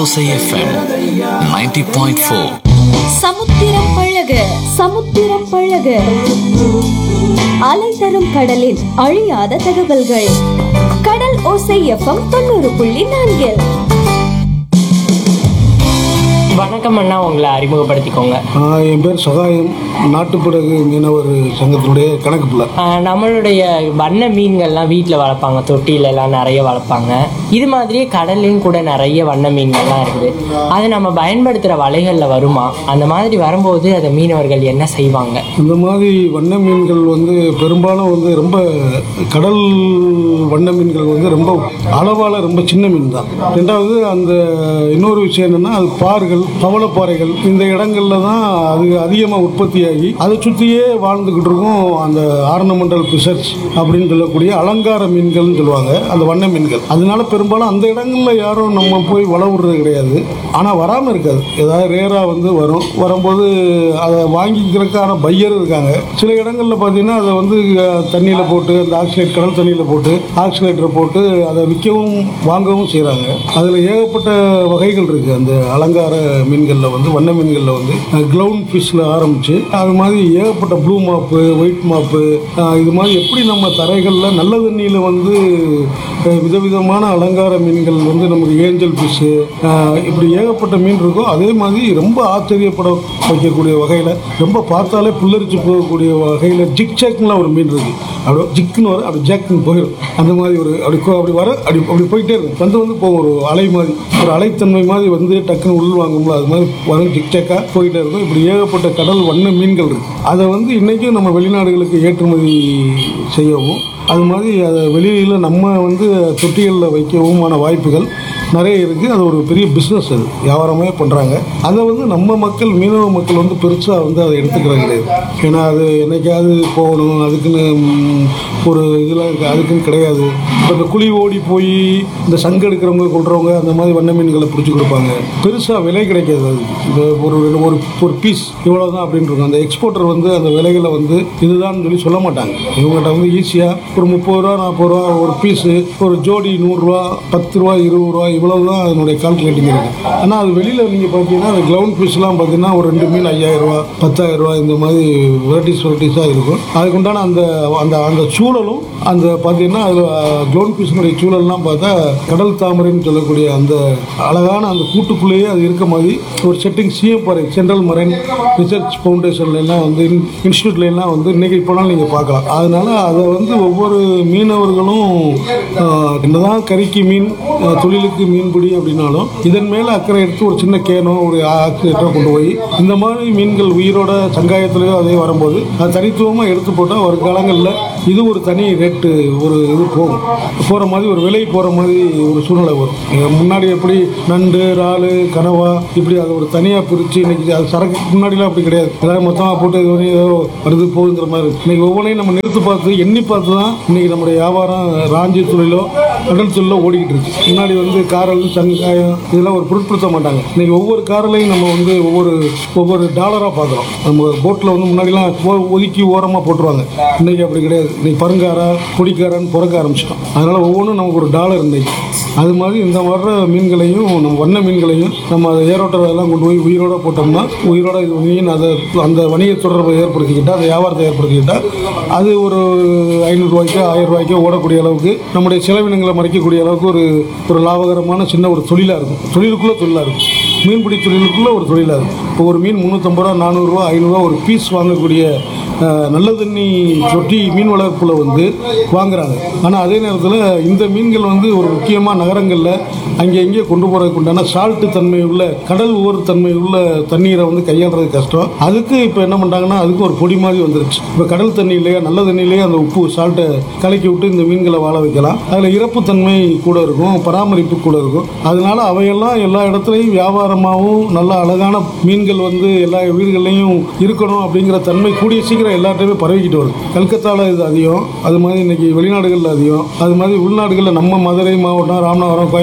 ஓசை எஃப்எம் 90.4 சமுத்திரம் பழக சமுத்திரம் பழக அலை தரும் கடலின் அழியாத தகவல்கள் கடல் ஓசை எஃப்எம் தொண்ணூறு புள்ளி நான்கில் வணக்கம் அண்ணா உங்களை அறிமுகப்படுத்திக்கோங்க ஆஹ் என் பேர் சகாயம் நாட்டுப்படகு மீனவர் சங்கத்தினுடைய கணக்கு பிள்ளை ஆஹ் நம்மளுடைய வண்ண மீன்கள்லாம் வீட்டில் வளர்ப்பாங்க தொட்டிலெல்லாம் நிறைய வளர்ப்பாங்க இது மாதிரியே கடல்லையும் கூட நிறைய வண்ண மீன்கள்லாம் இருக்குது அது நம்ம பயன்படுத்துகிற வலைகளில் வருமா அந்த மாதிரி வரும்போது அதை மீனவர்கள் என்ன செய்வாங்க இந்த மாதிரி வண்ண மீன்கள் வந்து பெரும்பாலும் வந்து ரொம்ப கடல் வண்ண மீன்கள் வந்து ரொம்ப அளவால் ரொம்ப சின்ன மீன் தான் ரெண்டாவது அந்த இன்னொரு விஷயம் என்னன்னா அது பார்கள் பவளப்பாறைகள் இந்த இடங்கள்ல தான் அது அதிகமாக உற்பத்தியாகி அதை சுற்றியே வாழ்ந்துக்கிட்டு இருக்கும் அந்த ஆர்னமெண்டல் பிசர்ஸ் அப்படின்னு சொல்லக்கூடிய அலங்கார மீன்கள்னு சொல்லுவாங்க அந்த வண்ண மீன்கள் அதனால பெரும்பாலும் அந்த இடங்கள்ல யாரும் நம்ம போய் வள விடுறது கிடையாது ஆனால் வராமல் இருக்காது ஏதாவது ரேராக வந்து வரும் வரும்போது அதை வாங்கிக்கிறதுக்கான பையர் இருக்காங்க சில இடங்களில் பார்த்தீங்கன்னா அதை வந்து தண்ணியில் போட்டு அந்த ஆக்சிலேட் கடல் தண்ணியில் போட்டு ஆக்சிலேட்டரை போட்டு அதை விற்கவும் வாங்கவும் செய்கிறாங்க அதில் ஏகப்பட்ட வகைகள் இருக்குது அந்த அலங்கார மீன்களில் வந்து வண்ண மீன்களில் வந்து க்ளவுன் ஃபிஷ்ஷில் ஆரம்பித்து அது மாதிரி ஏகப்பட்ட ப்ளூ மாப்பு ஒயிட் மாப்பு இது மாதிரி எப்படி நம்ம தரைகளில் நல்ல தண்ணியில் வந்து அஹ், விதவிதமான அலங்கார மீன்கள் வந்து நமக்கு ஏஞ்சல் ஃபிஷ்ஷு இப்படி ஏகப்பட்ட மீன் இருக்கும் அதே மாதிரி ரொம்ப ஆச்சரியப்பட வைக்கக்கூடிய வகையில் ரொம்ப பார்த்தாலே புல்லரிச்சு போகக்கூடிய வகையில் ஜிக் ஜாக்லாம் ஒரு மீன் இருக்குது அப்படியே ஜிக்குன்னு வரும் அப்படி ஜாக்குன்னு போயிடும் அந்த மாதிரி ஒரு அப்படி கோ- அப்படி வர அப்படி அப்படி போயிட்டே இருக்கும் வந்து வந்து போகும் ஒரு அலை மாதிரி ஒரு அலைத்தன்மை மாதிரி வந்து டக்குன்னு உள் வாங்கும்ல அது மாதிரி வரும் ஜிக் ஜாக்காக போயிட்டே இருக்கும் இப்படி ஏகப்பட்ட கடல் வண்ண மீன்கள் இருக்கு அதை வந்து இன்றைக்கும் நம்ம வெளிநாடுகளுக்கு ஏற்றுமதி செய்யவும் அது மாதிரி அதை வெளியில் நம்ம வந்து தொட்டிகளில் வைக்கவுமான வாய்ப்புகள் நிறைய இருக்குது அது ஒரு பெரிய பிஸ்னஸ் அது வியாபாரமே பண்ணுறாங்க அதை வந்து நம்ம மக்கள் மீனவ மக்கள் வந்து பெருசாக வந்து அதை எடுத்துக்கிறது கிடையாது ஏன்னா அது என்னைக்காவது போகணும் அதுக்குன்னு ம், ஒரு இதெல்லாம் இருக்குது அதுக்குன்னு கிடையாது இப்போ இந்த குழி ஓடி போய் இந்த சங்கு எடுக்கிறவங்க கொள்றவங்க அந்த மாதிரி வண்ண மீன்களை பிடிச்சி கொடுப்பாங்க பெருசாக விலை கிடைக்காது அது இந்த ஒரு ஒரு ஒரு பீஸ் இவ்வளோ தான் அப்படின்னு இருக்கும் அந்த எக்ஸ்போர்ட்டர் வந்து அந்த விலைகளை வந்து இதுதான் சொல்லி சொல்ல மாட்டாங்க இவங்ககிட்ட வந்து ஈஸியாக ஒரு முப்பது ரூபா நாற்பது ரூபா ஒரு பீஸு ஒரு ஜோடி நூறுரூவா பத்து ரூபா இருபது ரூபா இவ்வளவு தான் அதனுடைய கால்குலேட்டிங் இருக்குது ஆனால் அது வெளியில் நீங்கள் பார்த்தீங்கன்னா அந்த கிளவுன் பீஸ்லாம் பார்த்தீங்கன்னா ஒரு ரெண்டு மீன் ஐயாயிரம் ரூபா பத்தாயிரம் ரூபா இந்த மாதிரி வெரைட்டிஸ் வெரைட்டிஸாக இருக்கும் அதுக்குண்டான அந்த அந்த அந்த சூழலும் அந்த பார்த்தீங்கன்னா அதில் கிளவுன் பீஸினுடைய சூழல்லாம் பார்த்தா கடல் தாமரைன்னு சொல்லக்கூடிய அந்த அழகான அந்த கூட்டுக்குள்ளேயே அது இருக்க மாதிரி ஒரு செட்டிங் சிஎம் பாறை சென்ட்ரல் மரைன் ரிசர்ச் ஃபவுண்டேஷன்ல எல்லாம் வந்து இன்ஸ்டியூட்ல எல்லாம் வந்து இன்னைக்கு இப்போனாலும் நீங்கள் பார்க்கலாம் அதனால அதை வந்து ஒவ்வொரு மீனவர்களும் ஆஹ், என்னதான் கறிக்கு மீன் ஆஹ், தொழிலுக்கு மீன்பிடி அப்படின்னாலும் இதன் மேலே அக்கறை எடுத்து ஒரு சின்ன கேனோ ஒரு ஆக்சிலேட்டரோ கொண்டு போய் இந்த மாதிரி மீன்கள் உயிரோட சங்காயத்திலேயோ அதே வரும்போது அது தனித்துவமாக எடுத்து போட்டால் வருங்காலங்களில் இது ஒரு தனி ரேட்டு ஒரு இது போகும் போகிற மாதிரி ஒரு விலை போகிற மாதிரி ஒரு சூழ்நிலை வரும் இங்க முன்னாடி எப்படி நண்டு இறாலு கனவா இப்படி அதை ஒரு தனியாக பிரித்து இன்னைக்கு அது சரக்கு முன்னாடிலாம் அப்படி கிடையாது எல்லாரும் மொத்தமாக போட்டு இது வரையும் ஏதோ வருது போகுங்கிற மாதிரி இருக்கு. இன்னைக்கு ஒவ்வொன்றையும் நம்ம நிறுத்து பார்த்து எண்ணி பார்த்து தான் இன்னைக்கு நம்முடைய வியாபாரம் ராஞ்சி தொழிலோ கடல் தொழிலோ ஓடிக்கிட்டு இருக்கு முன்னாடி வந்து காரல் சங்காயம் இதெல்லாம் ஒரு பொருட்படுத்த மாட்டாங்க இன்னைக்கு ஒவ்வொரு காரலையும் நம்ம வந்து ஒவ்வொரு ஒவ்வொரு டாலராக பார்க்குறோம் நம்ம போட்டில் வந்து முன்னாடிலாம் ஒ- ஒதுக்கி ஓரமாக போட்டுருவாங்க இன்னைக்கு அப்படி கிடையாது இன்னைக்கு பருங்காரா பொடிக்காரான்னு பிறக்க ஆரம்பிச்சிட்டோம் அதனால ஒவ்வொன்றும் நமக்கு ஒரு டாலர் இன்னைக்கு அது மாதிரி இந்த வர்ற மீன்களையும் நம்ம வண்ண மீன்களையும் நம்ம அதை ஏரோட்டரெல்லாம் கொண்டு போய் உயிரோட போட்டோம்னா உயிரோட இது மீன் அதை அந்த வணிக தொடர்பை ஏற்படுத்திக்கிட்டா அந்த வியாபாரத்தை ஏற்படுத்திக்கிட்டா அது ஒரு ஐநூறுரூவாய்க்கோ ஆயிரம் ரூபாய்க்கோ ஓடக்கூடிய அளவுக்கு நம்முடைய செலவினங்களை மறைக்கக்கூடிய அளவுக்கு ஒரு ஒரு லாபகரமான சின்ன ஒரு தொழிலாக இருக்கும் தொழிலுக்குள்ளே தொழிலாக இருக்கும் மீன்பிடி தொழிலுக்குள்ளே ஒரு தொழிலாக இருக்கும் இப்போ ஒரு மீன் முந்நூற்றம்பது ரூபா நானூறுரூவா ஐநூறுரூவா ஒரு பீஸ் வாங்கக்கூடிய அஹ், நல்ல தண்ணி தொட்டி மீன் வளர்ப்பில் வந்து வாங்குறாங்க ஆனால் அதே நேரத்தில் இந்த மீன்கள் வந்து ஒரு முக்கியமாக நகரங்களில் அங்கே இங்கே கொண்டு போகிறதுக்கு உண்டான சால்ட்டு தன்மை உள்ள கடல் ஊர் தன்மை உள்ள தண்ணீரை வந்து கையாளுறது கஷ்டம் அதுக்கு இப்போ என்ன பண்ணுறாங்கன்னா அதுக்கு ஒரு பொடி மாதிரி வந்துருச்சு இப்போ கடல் தண்ணியிலேயே நல்ல தண்ணியிலேயே அந்த உப்பு சால்ட்டை கலக்கி விட்டு இந்த மீன்களை வாழ வைக்கலாம் அதில் இறப்பு தன்மை கூட இருக்கும் பராமரிப்பு கூட இருக்கும் அதனால அவையெல்லாம் எல்லா இடத்துலையும் வியாபாரமாகவும் நல்ல அழகான மீன்கள் வந்து எல்லா வீடுகள்லையும் இருக்கணும் அப்படிங்கிற தன்மை கூடிய சீக்கிரம் எல்லாத்தையுமே பரவிக்கிட்டு வருது கல்கத்தாவில் இது அதிகம் அது மாதிரி இன்னைக்கு வெளிநாடுகளில் அதிகம் அது மாதிரி உள்நாடுகளில் நம்ம மதுரை மாவட்டம் ராமநாதபுரம் கோயம்புத்தூர்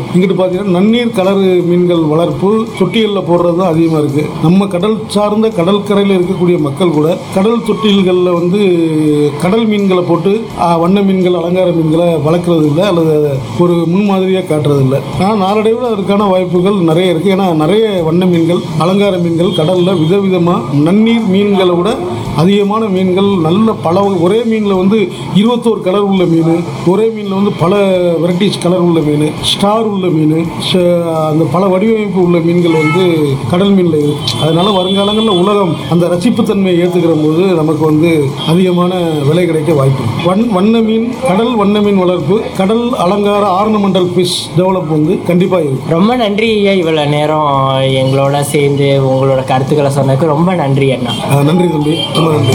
இங்கிட்டு பார்த்தீங்கன்னா நன்னீர் கலரு மீன்கள் வளர்ப்பு தொட்டிகளில் போடுறது தான் அதிகமாக இருக்கு நம்ம கடல் சார்ந்த கடற்கரையில் இருக்கக்கூடிய மக்கள் கூட கடல் தொட்டில்களில் வந்து கடல் மீன்களை போட்டு ஆ, வண்ண மீன்கள் அலங்கார மீன்களை வளர்க்குறது இல்லை அல்லது அதை ஒரு முன்மாதிரியாக காட்டுறது இல்லை ஆனால் நாளடைவில் அதற்கான வாய்ப்புகள் நிறைய இருக்கு ஏன்னா நிறைய வண்ண மீன்கள் அலங்கார மீன்கள் கடலில் விதவிதமாக நன்னீர் மீன்களை விட அதிகமான மீன்கள் நல்ல பல வகை- ஒரே மீனில் வந்து இருபத்தோரு கலர் உள்ள மீன் ஒரே மீனில் வந்து பல வெரைட்டிஸ் கலர் உள்ள மீன் ஸ்டார் உள்ள மீன் ச- அந்த பல வடிவமைப்பு உள்ள மீன்கள் வந்து கடல் மீனில் இருக்கு அதனால வருங்காலங்களில் உலகம் அந்த ரசிப்புத்தன்மையை ஏற்றுக்கிற போது நமக்கு வந்து அதிகமான விலை கிடைக்க வாய்ப்பு இருக்கு. வண் வண்ண மீன் கடல் வண்ண மீன் வளர்ப்பு கடல் அலங்கார ஆர்னமெண்டல் ஃபிஷ் டெவலப் வந்து கண்டிப்பாக இருக்கு ரொம்ப நன்றி ஐயா இவ்வளோ நேரம் எங்களோட சேர்ந்து உங்களோட கருத்துக்களை சொன்னதுக்கு ரொம்ப நன்றி அண்ணா அஹ் நன்றி தம்பி ரொம்ப நன்றி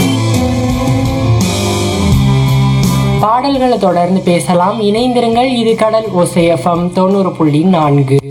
பாடல்களை தொடர்ந்து பேசலாம் இணைந்திருங்கள் இது கடல் ஓசை எஃப்எம் தொண்ணூறு புள்ளி நான்கு